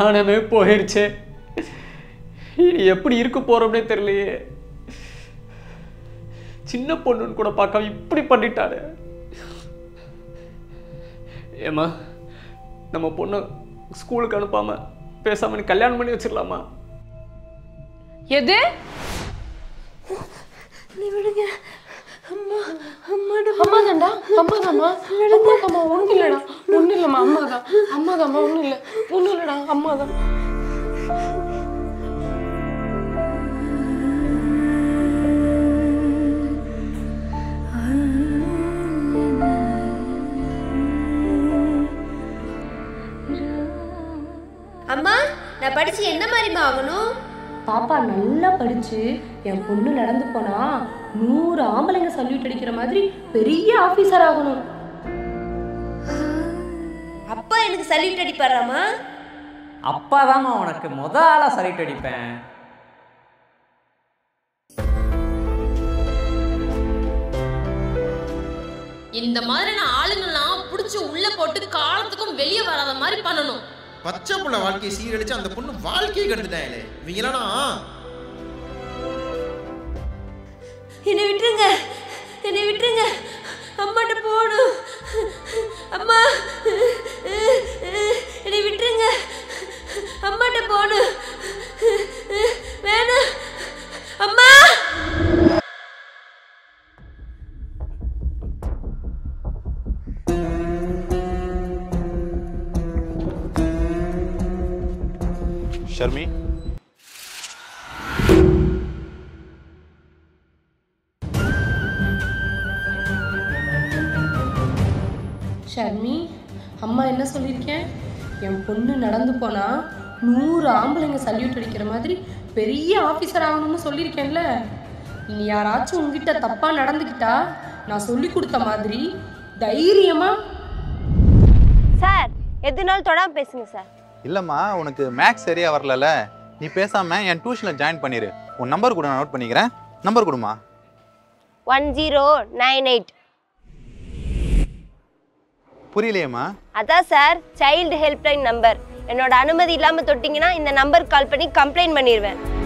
மானமே போயிருச்சே இனி எப்படி இருக்க போறோம்னே தெரியலையே சின்ன பொண்ணுன்னு கூட பார்க்காம இப்படி பண்ணிட்டாரு ஏம்மா நம்ம பொண்ணை ஸ்கூலுக்கு அனுப்பாம பேசாம நீ கல்யாணம் பண்ணி வச்சிடலாமா எது நீ விடுங்க அம்மா அம்மா அம்மா தான்டா அம்மா தாம்மா அம்மா தாம்மா ஒன்றும் இல்லைடா ஒன்றும் இல்லைம்மா அம்மா தான் அம்மா தாம்மா ஒன்றும் இல்லை ஒன்றும் இல்லைடா அம்மா தான் அம்மா நான் படிச்சு என்ன மாதிரிமா ஆகணும் பாப்பா நல்லா படிச்சு என் பொண்ணு நடந்து போனா நூறு ஆம்பளைங்க சல்யூட் அடிக்கிற மாதிரி பெரிய ஆபீசர் ஆகணும் அப்பா எனக்கு சல்யூட் அடிப்பாராமா அப்பா உனக்கு முத ஆளா சலிட்டு அடிப்பேன் இந்த மாதிரியான ஆளுங்கெல்லாம் புடிச்சு உள்ள போட்டு காலத்துக்கும் வெளியே வராத மாதிரி பண்ணணும் பச்சை புள்ள வாழ்க்கையை சீரழிச்சு அந்த பொண்ணு வாழ்க்கையை கெடுத்துட்டாங்களே இவங்களாம் என்னை விட்டுருங்க என்னை விட்டுருங்க அம்மாட்ட போகணும் அம்மா என்னை விட்டுருங்க அம்மாட்ட போகணும் வேணாம் அம்மா ஷர்மி ஷர்மி அம்மா என்ன சொல்லியிருக்கேன் என் பொண்ணு நடந்து போனா நூறு ஆம்பளைங்க சல்யூட் அடிக்கிற மாதிரி பெரிய ஆபீசர் ஆகணும்னு சொல்லியிருக்கேன்ல இனி யாராச்சும் உங்ககிட்ட தப்பா நடந்துக்கிட்டா நான் சொல்லி கொடுத்த மாதிரி தைரியமா சார் எதுனாலும் தொடாம பேசுங்க சார் இல்லைம்மா உனக்கு மேக்ஸ் சரியா வரலல நீ பேசாம என் டியூஷனில் ஜாயின் பண்ணிடு உன் நம்பர் கூட நான் நோட் பண்ணிக்கிறேன் நம்பர் கொடுமா ஒன் ஜீரோ நைன் எயிட் புரியலையேம்மா அதான் சார் சைல்டு ஹெல்ப்லைன் நம்பர் என்னோட அனுமதி இல்லாமல் தொட்டிங்கன்னா இந்த நம்பருக்கு கால் பண்ணி கம்ப்ளைண்ட் பண்ணிடுவேன்